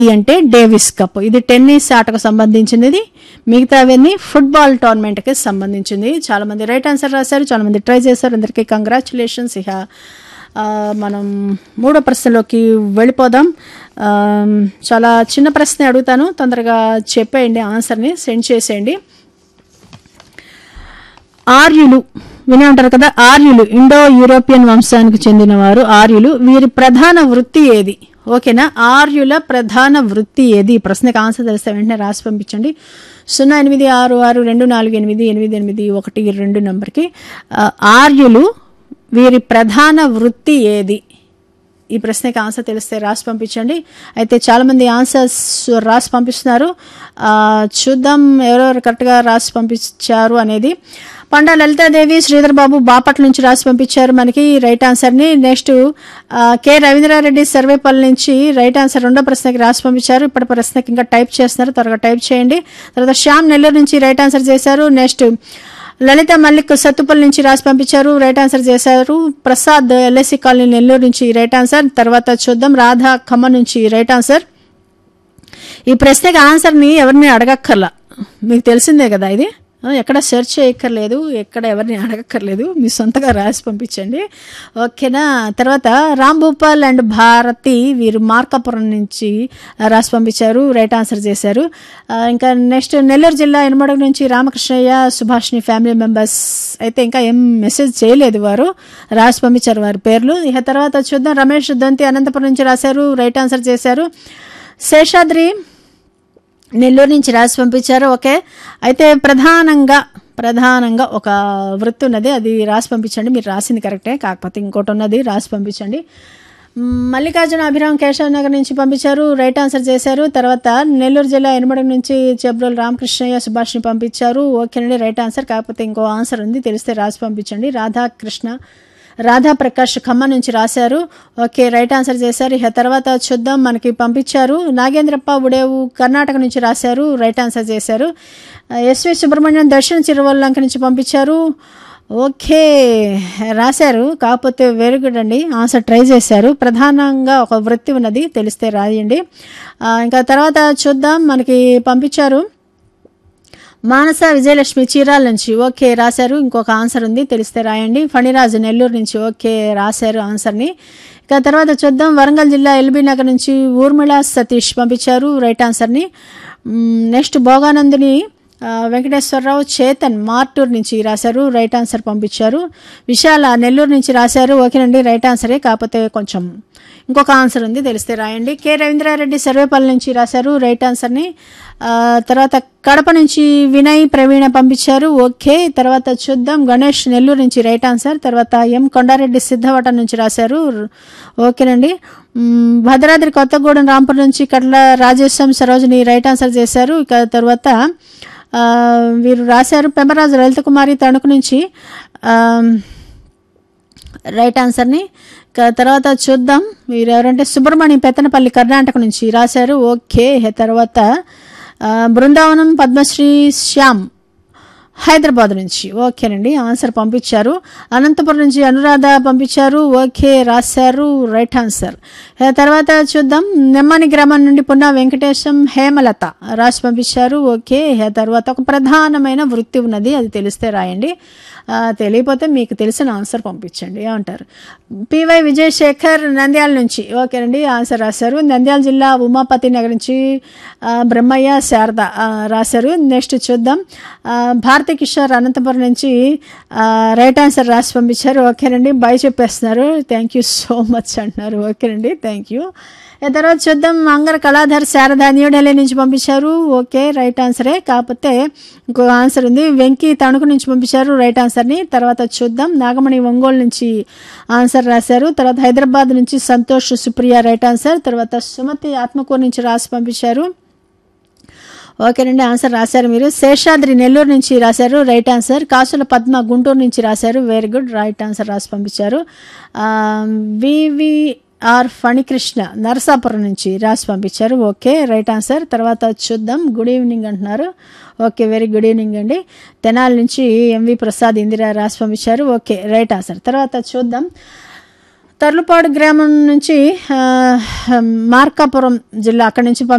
అంటే Davis cup ఇది tennis ఆటకు సంబంధించినది మిగతావన్నీ ఫుట్బాల్ టోర్నమెంట్కి సంబంధించింది చాలా మంది రైట్ ఆన్సర్ రాశారు చాలా మంది ట్రై చేశారు అందరికీ కంగ్రాచులేషన్స్ ఇక ఆ, మనం మూడో ప్రశ్నలోకి వెళ్ళిపోదాం ఆ, చాలా చిన్న ప్రశ్న అడుగుతాను తొందరగా చెప్పేయండి ఆన్సర్ని సెండ్ చేసేయండి ఆర్యులు వినే ఉంటారు కదా ఆర్యులు ఇండో యూరోపియన్ వంశానికి చెందినవారు ఆర్యులు వీరి ప్రధాన వృత్తి ఏది ఓకేనా ఆర్యుల ప్రధాన వృత్తి ఏది ఈ ప్రశ్నకు ఆన్సర్ తెలిస్తే వెంటనే రాసి పంపించండి సున్నా ఎనిమిది ఆరు ఆరు రెండు నాలుగు ఎనిమిది ఎనిమిది ఎనిమిది ఒకటి రెండు నంబర్కి ఆ, ఆర్యులు వీరి ప్రధాన వృత్తి ఏది ఈ ప్రశ్నకి ఆన్సర్ తెలిస్తే రాసి పంపించండి అయితే చాలామంది ఆన్సర్స్ రాసి పంపిస్తున్నారు ఆ, చూద్దాం ఎవరెవరు కరెక్ట్గా రాసి పంపించారు అనేది పండా లలితాదేవి శ్రీధర్ బాబు బాపట్ల నుంచి రాసి పంపించారు మనకి రైట్ ఆన్సర్ని నెక్స్ట్ ఆ, కె రవీంద్రారెడ్డి సర్వేపల్లి నుంచి రైట్ ఆన్సర్ రెండో ప్రశ్నకి రాసి పంపించారు ఇప్పటి ప్రశ్నకి ఇంకా టైప్ చేస్తున్నారు త్వరగా టైప్ చేయండి తర్వాత శ్యామ్ నెల్లూరు నుంచి రైట్ ఆన్సర్ చేశారు నెక్స్ట్ లలిత మల్లిక్ సత్తుపల్లి నుంచి రాసి పంపించారు రైట్ ఆన్సర్ చేశారు ప్రసాద్ ఎల్ఎస్సి కాలనీ నెల్లూరు నుంచి రైట్ ఆన్సర్ తర్వాత చూద్దాం రాధా ఖమ్మం నుంచి రైట్ ఆన్సర్ ఈ ప్రశ్నకి ఆన్సర్ని ఎవరిని అడగక్కర్లా మీకు తెలిసిందే కదా ఇది ఆ, ఎక్కడ సెర్చ్ చేయక్కర్లేదు ఎక్కడ ఎవరిని అడగక్కర్లేదు మీ సొంతగా రాసి పంపించండి ఓకేనా తర్వాత రామ్ భూపాల్ అండ్ భారతి వీరు మార్కాపురం నుంచి రాసి పంపించారు రైట్ ఆన్సర్ చేశారు ఆ, ఇంకా నెక్స్ట్ నెల్లూరు జిల్లా ఎనమడుగు నుంచి రామకృష్ణయ్య సుభాష్ని ఫ్యామిలీ మెంబర్స్ అయితే ఇంకా ఏం మెసేజ్ చేయలేదు వారు రాసి పంపించారు వారి పేర్లు ఇక తర్వాత చూద్దాం రమేష్ దొంతి అనంతపురం నుంచి రాశారు రైట్ ఆన్సర్ చేశారు శేషాద్రి నెల్లూరు నుంచి రాసి పంపించారు ఓకే అయితే ప్రధానంగా ప్రధానంగా ఒక వృత్తి ఉన్నది అది రాసి పంపించండి మీరు రాసింది కరెక్టే కాకపోతే ఇంకోటి ఉన్నది రాసి పంపించండి మ్, మల్లికార్జున అభిరామ్ కేశవ్ నగర్ నుంచి పంపించారు రైట్ ఆన్సర్ చేశారు తర్వాత నెల్లూరు జిల్లా ఎనమడి నుంచి చెబ్రోల్ రామకృష్ణయ్య సుభాష్ని పంపించారు ఓకేనండి రైట్ ఆన్సర్ కాకపోతే ఇంకో ఆన్సర్ ఉంది తెలిస్తే రాసి పంపించండి రాధాకృష్ణ రాధా ప్రకాష్ ఖమ్మం నుంచి రాశారు ఓకే రైట్ ఆన్సర్ చేశారు ఇక తర్వాత చూద్దాం మనకి పంపించారు నాగేంద్రప్ప ఉడేవు కర్ణాటక నుంచి రాశారు రైట్ ఆన్సర్ చేశారు ఎస్వి సుబ్రహ్మణ్యం దర్శన చిరువల్లంక నుంచి పంపించారు ఓకే రాశారు కాకపోతే వెరీ గుడ్ అండి ఆన్సర్ ట్రై చేశారు ప్రధానంగా ఒక వృత్తి ఉన్నది తెలిస్తే రాయండి ఆ, ఇంకా తర్వాత చూద్దాం మనకి పంపించారు మానస విజయలక్ష్మి చీరాల నుంచి ఓకే రాశారు ఇంకొక ఆన్సర్ ఉంది తెలిస్తే రాయండి ఫణిరాజు నెల్లూరు నుంచి ఓకే రాశారు ఆన్సర్ని ఇక తర్వాత చూద్దాం వరంగల్ జిల్లా ఎల్బీ నగర్ నుంచి ఊర్మిళ సతీష్ పంపించారు రైట్ ఆన్సర్ని మ్, నెక్స్ట్ భోగానందిని ఆ, వెంకటేశ్వరరావు చేతన్ మార్టూర్ నుంచి రాశారు రైట్ ఆన్సర్ పంపించారు విశాల నెల్లూరు నుంచి రాశారు ఓకేనండి రైట్ ఆన్సరే కాకపోతే కొంచెం ఇంకొక ఆన్సర్ ఉంది తెలిస్తే రాయండి కె రవీంద్రారెడ్డి సర్వేపల్లి నుంచి రాశారు రైట్ ఆన్సర్ని ఆ, తర్వాత కడప నుంచి వినయ్ ప్రవీణ పంపించారు ఓకే తర్వాత చూద్దాం గణేష్ నెల్లూరు నుంచి రైట్ ఆన్సర్ తర్వాత ఎం కొండారెడ్డి సిద్ధవట నుంచి రాశారు ఓకేనండి మ్, భద్రాద్రి కొత్తగూడెం రాంపూర్ నుంచి కట్ల రాజేశం సరోజిని రైట్ ఆన్సర్ చేశారు ఇక తర్వాత ఆ, వీరు రాశారు పెంబరాజు లలిత కుమారి తణుకు నుంచి ఆ, రైట్ ఆన్సర్ని ఇక తర్వాత చూద్దాం మీరు ఎవరంటే సుబ్రహ్మణ్యం పెత్తనపల్లి కర్ణాటక నుంచి రాశారు ఓకే తర్వాత ఆ, బృందావనం పద్మశ్రీ శ్యామ్ హైదరాబాద్ నుంచి ఓకేనండి ఆన్సర్ పంపించారు అనంతపురం నుంచి అనురాధ పంపించారు ఓకే రాశారు రైట్ ఆన్సర్ ఆ తర్వాత చూద్దాం నెమ్మని గ్రామం నుండి పున్నా వెంకటేశం హేమలత రాసి పంపించారు ఓకే ఆ తర్వాత ఒక ప్రధానమైన వృత్తి ఉన్నది అది తెలిస్తే రాయండి ఆ, తెలియకపోతే మీకు తెలిసిన ఆన్సర్ పంపించండి ఏమంటారు పివై విజయశేఖర్ నంద్యాల నుంచి ఓకేనండి ఆన్సర్ రాశారు నంద్యాల జిల్లా ఉమాపతి నగర్ నుంచి ఆ, బ్రహ్మయ్య శారద ఆ, రాశారు నెక్స్ట్ చూద్దాం ఆ, భారతి కిషోర్ అనంతపురం నుంచి ఆ, రైట్ ఆన్సర్ రాసి పంపించారు ఓకేనండి బాయ్ చెప్పేస్తున్నారు థ్యాంక్ యూ సో మచ్ అంటున్నారు ఓకేనండి థ్యాంక్ యూ ఆ తర్వాత చూద్దాం మంగళ కళాధర్ శారద న్యూఢిల్లీ నుంచి పంపించారు ఓకే రైట్ ఆన్సరే కాకపోతే ఇంకో ఆన్సర్ ఉంది వెంకీ తణుకు నుంచి పంపించారు రైట్ ఆన్సర్ని తర్వాత చూద్దాం నాగమణి ఒంగోలు నుంచి ఆన్సర్ రాశారు తర్వాత హైదరాబాద్ నుంచి సంతోష్ సుప్రియ రైట్ ఆన్సర్ తర్వాత సుమతి ఆత్మకూరు నుంచి రాసి పంపించారు ఓకేనండి ఆన్సర్ రాశారు మీరు శేషాద్రి నెల్లూరు నుంచి రాశారు రైట్ ఆన్సర్ కాసుల పద్మ గుంటూరు నుంచి రాశారు వెరీ గుడ్ రైట్ ఆన్సర్ రాసి పంపించారు ఆ, వివిఆర్ ఫణికృష్ణ నరసాపురం నుంచి రాసి పంపించారు ఓకే రైట్ ఆన్సర్ తర్వాత చూద్దాం గుడ్ ఈవినింగ్ అంటున్నారు ఓకే వెరీ గుడ్ ఈవినింగ్ అండి తెనాలి నుంచి ఎంవి ప్రసాద్ ఇందిరా రాసి పంపించారు ఓకే రైట్ ఆన్సర్ తర్వాత చూద్దాం తర్లుపాడు గ్రామం నుంచి ఆ, మార్కాపురం జిల్లా అక్కడి నుంచి